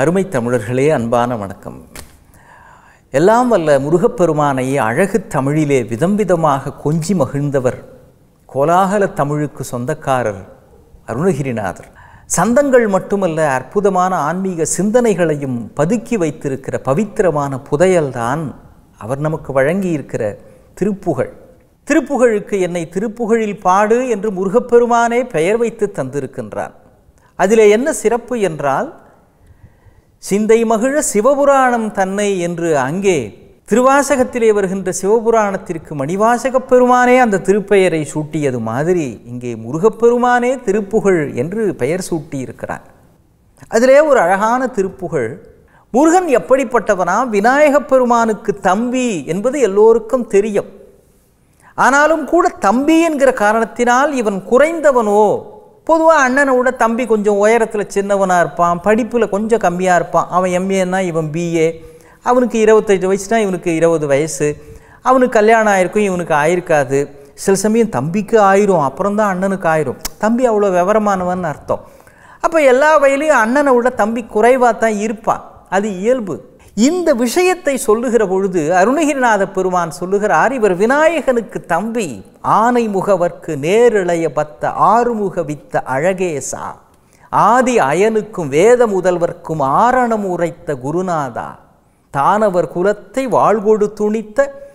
அருமை தமிழர்களே அன்பான வணக்கம் எல்லாம் வல்ல முருகப்பெருமானை அழகு தமிழிலே விதம் விதமாக கொஞ்சி மகிழ்ந்தவர் கோலாகல தமிழுக்கு சொந்தக்காரர் அருணகிரிநாதர் சந்தங்கள் மட்டுமல்ல அற்புதமான ஆன்மீக சிந்தனைகளையும் பதுக்கி வைத்திருக்கிற பவித்திரமான புதையல்தான் அவர் நமக்கு வழங்கியிருக்கிற திருப்புகழ் திருப்புகழுக்கு என்னை திருப்புகழில் பாடு என்று முருகப்பெருமானே பெயர் வைத்து தந்திருக்கின்றான் அதிலே என்ன சிறப்பு என்றால் சிந்தை மகிழ சிவபுராணம் தன்னை என்று அங்கே திருவாசகத்திலே வருகின்ற சிவபுராணத்திற்கு மணிவாசகப் பெருமானே அந்த திருப்பெயரை சூட்டியது மாதிரி இங்கே முருகப்பெருமானே திருப்புகழ் என்று பெயர் சூட்டியிருக்கிறார் அதிலே ஒரு அழகான திருப்புகழ் முருகன் எப்படிப்பட்டவனா விநாயகப் பெருமானுக்கு தம்பி என்பது எல்லோருக்கும் தெரியும் ஆனாலும் கூட தம்பி என்கிற காரணத்தினால் இவன் குறைந்தவனோ பொதுவாக அண்ணனை விட தம்பி கொஞ்சம் உயரத்தில் சின்னவனாக இருப்பான் படிப்பில் கொஞ்சம் கம்மியாக இருப்பான் அவன் எம்ஏன்னா இவன் பிஏ அவனுக்கு இருபத்தஞ்சு வயசுனா இவனுக்கு இருபது வயசு அவனுக்கு கல்யாணம் ஆயிருக்கும் இவனுக்கு ஆயிருக்காது சில சமயம் தம்பிக்கு ஆயிரும் அப்புறம் தான் அண்ணனுக்கு ஆயிரும் தம்பி அவ்வளோ விவரமானவன் அர்த்தம் அப்போ எல்லா வயலையும் அண்ணனை விட தம்பி குறைவாக தான் இருப்பான் அது இயல்பு இந்த விஷயத்தை சொல்லுகிற பொழுது அருணகிரிநாத பெருமான் சொல்லுகிறார் இவர் விநாயகனுக்கு தம்பி ஆனை முகவர்க்கு நேரிழைய பத்த ஆறுமுக வித்த அழகேசா ஆதி அயனுக்கும் வேத முதல்வர்க்கும் ஆரணம் உரைத்த குருநாதா தானவர் குலத்தை வாழ்கொடு துணித்த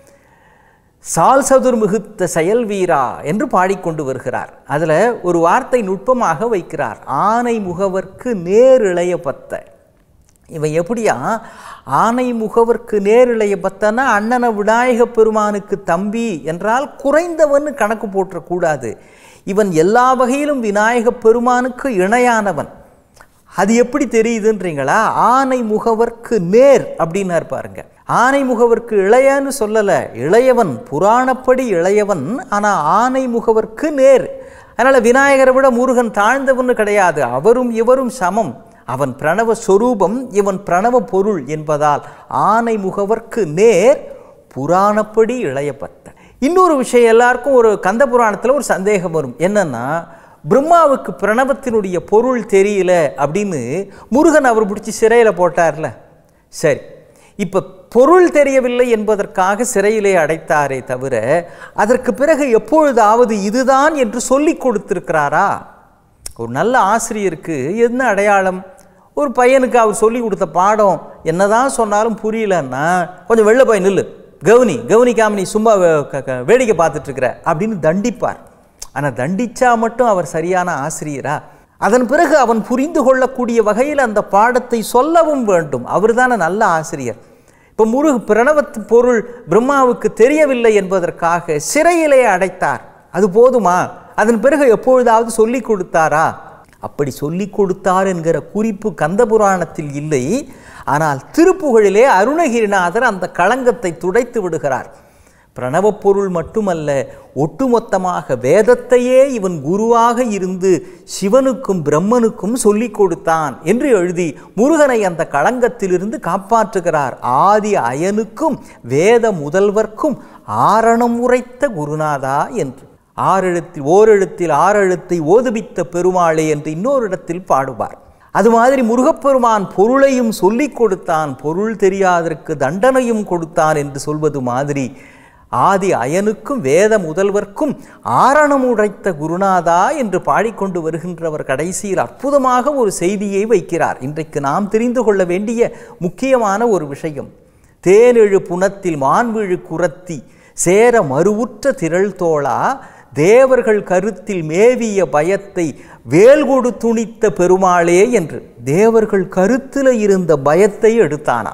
சால் சதுர் மிகுத்த செயல் வீரா என்று பாடிக்கொண்டு வருகிறார் அதில் ஒரு வார்த்தை நுட்பமாக வைக்கிறார் ஆனை முகவர்க்கு நேரிழைய பத்த இவன் எப்படியா ஆனை முகவர்க்கு நேரிழைய பத்தனா அண்ணனை விநாயக பெருமானுக்கு தம்பி என்றால் குறைந்தவன் கணக்கு போற்றக்கூடாது இவன் எல்லா வகையிலும் விநாயக பெருமானுக்கு இணையானவன் அது எப்படி தெரியுதுன்றீங்களா ஆனை முகவர்க்கு நேர் அப்படின்னாரு பாருங்க ஆனை முகவர்க்கு இளையன்னு சொல்லலை இளையவன் புராணப்படி இளையவன் ஆனால் ஆனை முகவர்க்கு நேர் அதனால் விநாயகரை விட முருகன் தாழ்ந்தவன்னு கிடையாது அவரும் இவரும் சமம் அவன் பிரணவ சொரூபம் இவன் பிரணவ பொருள் என்பதால் ஆனை முகவர்க்கு நேர் புராணப்படி இளையப்பட்ட இன்னொரு விஷயம் எல்லாருக்கும் ஒரு கந்த புராணத்தில் ஒரு சந்தேகம் வரும் என்னன்னா பிரம்மாவுக்கு பிரணவத்தினுடைய பொருள் தெரியல அப்படின்னு முருகன் அவர் பிடிச்சி சிறையில் போட்டார்ல சரி இப்போ பொருள் தெரியவில்லை என்பதற்காக சிறையிலே அடைத்தாரே தவிர அதற்கு பிறகு எப்பொழுதாவது இதுதான் என்று சொல்லி கொடுத்திருக்கிறாரா ஒரு நல்ல ஆசிரியருக்கு என்ன அடையாளம் ஒரு பையனுக்கு அவர் சொல்லி கொடுத்த பாடம் என்னதான் சொன்னாலும் புரியலன்னா கொஞ்சம் வெளில போய் நில்லு கவுனி கவுனிக்காம நீ சும்மா வேடிக்கை பார்த்துட்டு இருக்கிற அப்படின்னு தண்டிப்பார் ஆனால் தண்டிச்சா மட்டும் அவர் சரியான ஆசிரியரா அதன் பிறகு அவன் புரிந்து கொள்ளக்கூடிய வகையில் அந்த பாடத்தை சொல்லவும் வேண்டும் அவர் தானே நல்ல ஆசிரியர் இப்போ முருகு பிரணவத்து பொருள் பிரம்மாவுக்கு தெரியவில்லை என்பதற்காக சிறையிலே அடைத்தார் அது போதுமா அதன் பிறகு எப்பொழுதாவது சொல்லி கொடுத்தாரா அப்படி சொல்லி கொடுத்தார் என்கிற குறிப்பு கந்த புராணத்தில் இல்லை ஆனால் திருப்புகழிலே அருணகிரிநாதர் அந்த களங்கத்தை துடைத்து விடுகிறார் பிரணவப் பொருள் மட்டுமல்ல ஒட்டுமொத்தமாக வேதத்தையே இவன் குருவாக இருந்து சிவனுக்கும் பிரம்மனுக்கும் சொல்லிக் கொடுத்தான் என்று எழுதி முருகனை அந்த களங்கத்திலிருந்து காப்பாற்றுகிறார் ஆதி அயனுக்கும் வேத முதல்வர்க்கும் ஆரணம் உரைத்த குருநாதா என்று ஆறெழுத்தில் ஓரெழுத்தில் ஆறெழுத்தை ஓதுவித்த பெருமாளே என்று இன்னொரு இடத்தில் பாடுவார் அது மாதிரி முருகப்பெருமான் பொருளையும் சொல்லிக் கொடுத்தான் பொருள் தெரியாதற்கு தண்டனையும் கொடுத்தான் என்று சொல்வது மாதிரி ஆதி அயனுக்கும் வேத முதல்வர்க்கும் ஆரணம் உடைத்த குருநாதா என்று பாடிக்கொண்டு வருகின்றவர் கடைசியில் அற்புதமாக ஒரு செய்தியை வைக்கிறார் இன்றைக்கு நாம் தெரிந்து கொள்ள வேண்டிய முக்கியமான ஒரு விஷயம் தேனெழு புனத்தில் மான்விழு குரத்தி சேர மறுவுற்ற திரள் தோளா தேவர்கள் கருத்தில் மேவிய பயத்தை வேல்கொடு துணித்த பெருமாளே என்று தேவர்கள் கருத்தில் இருந்த பயத்தை எடுத்தானா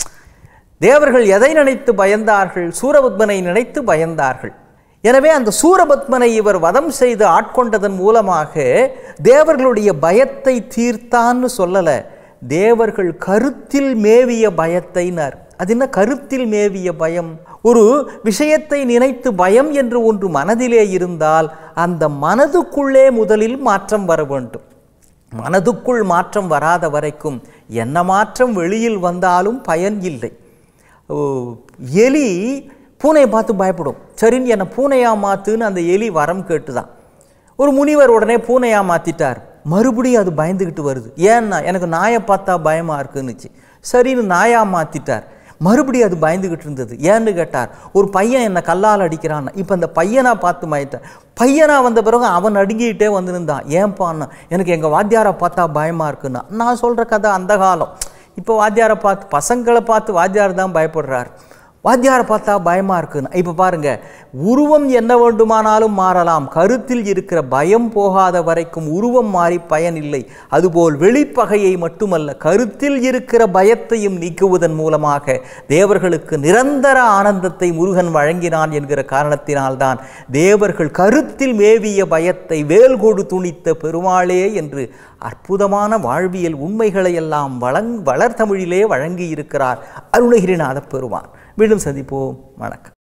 தேவர்கள் எதை நினைத்து பயந்தார்கள் சூரபத்மனை நினைத்து பயந்தார்கள் எனவே அந்த சூரபத்மனை இவர் வதம் செய்து ஆட்கொண்டதன் மூலமாக தேவர்களுடைய பயத்தை தீர்த்தான்னு சொல்லலை தேவர்கள் கருத்தில் மேவிய பயத்தைனார் அது என்ன கருத்தில் மேவிய பயம் ஒரு விஷயத்தை நினைத்து பயம் என்று ஒன்று மனதிலே இருந்தால் அந்த மனதுக்குள்ளே முதலில் மாற்றம் வர வேண்டும் மனதுக்குள் மாற்றம் வராத வரைக்கும் என்ன மாற்றம் வெளியில் வந்தாலும் பயன் இல்லை ஓ, எலி பூனையை பார்த்து பயப்படும் சரின்னு என்னை பூனையாக மாற்றுன்னு அந்த எலி வரம் கேட்டுதான் ஒரு முனிவர் உடனே பூனையாக மாற்றிட்டார் மறுபடியும் அது பயந்துக்கிட்டு வருது ஏன்னா எனக்கு நாயை பார்த்தா பயமாக இருக்குன்னுச்சு சரின்னு நாயாக மாற்றிட்டார் மறுபடியும் அது பயந்துக்கிட்டு இருந்தது ஏன்னு கேட்டார் ஒரு பையன் என்னை கல்லால் அடிக்கிறான் இப்போ அந்த பையனா பார்த்து மாயிட்டார் பையனா வந்த பிறகு அவன் நடுங்கிக்கிட்டே வந்திருந்தான் ஏன்ப்பான்னா எனக்கு எங்கள் வாத்தியாரை பார்த்தா பயமாக இருக்குன்னா நான் சொல்கிற கதை அந்த காலம் இப்போ வாத்தியாரை பார்த்து பசங்களை பார்த்து வாத்தியார் தான் பயப்படுறார் வாத்தியாரை பார்த்தா பயமாக இருக்குன்னு இப்போ பாருங்க உருவம் என்ன வேண்டுமானாலும் மாறலாம் கருத்தில் இருக்கிற பயம் போகாத வரைக்கும் உருவம் மாறி பயன் இல்லை அதுபோல் வெளிப்பகையை மட்டுமல்ல கருத்தில் இருக்கிற பயத்தையும் நீக்குவதன் மூலமாக தேவர்களுக்கு நிரந்தர ஆனந்தத்தை முருகன் வழங்கினான் என்கிற காரணத்தினால்தான் தேவர்கள் கருத்தில் மேவிய பயத்தை வேல்கொடு துணித்த பெருமாளே என்று அற்புதமான வாழ்வியல் உண்மைகளை எல்லாம் வளங் வளர்தமிழிலே வழங்கி இருக்கிறார் அருணகிரிநாத பெருமான் மீண்டும் சந்திப்போம் வணக்கம்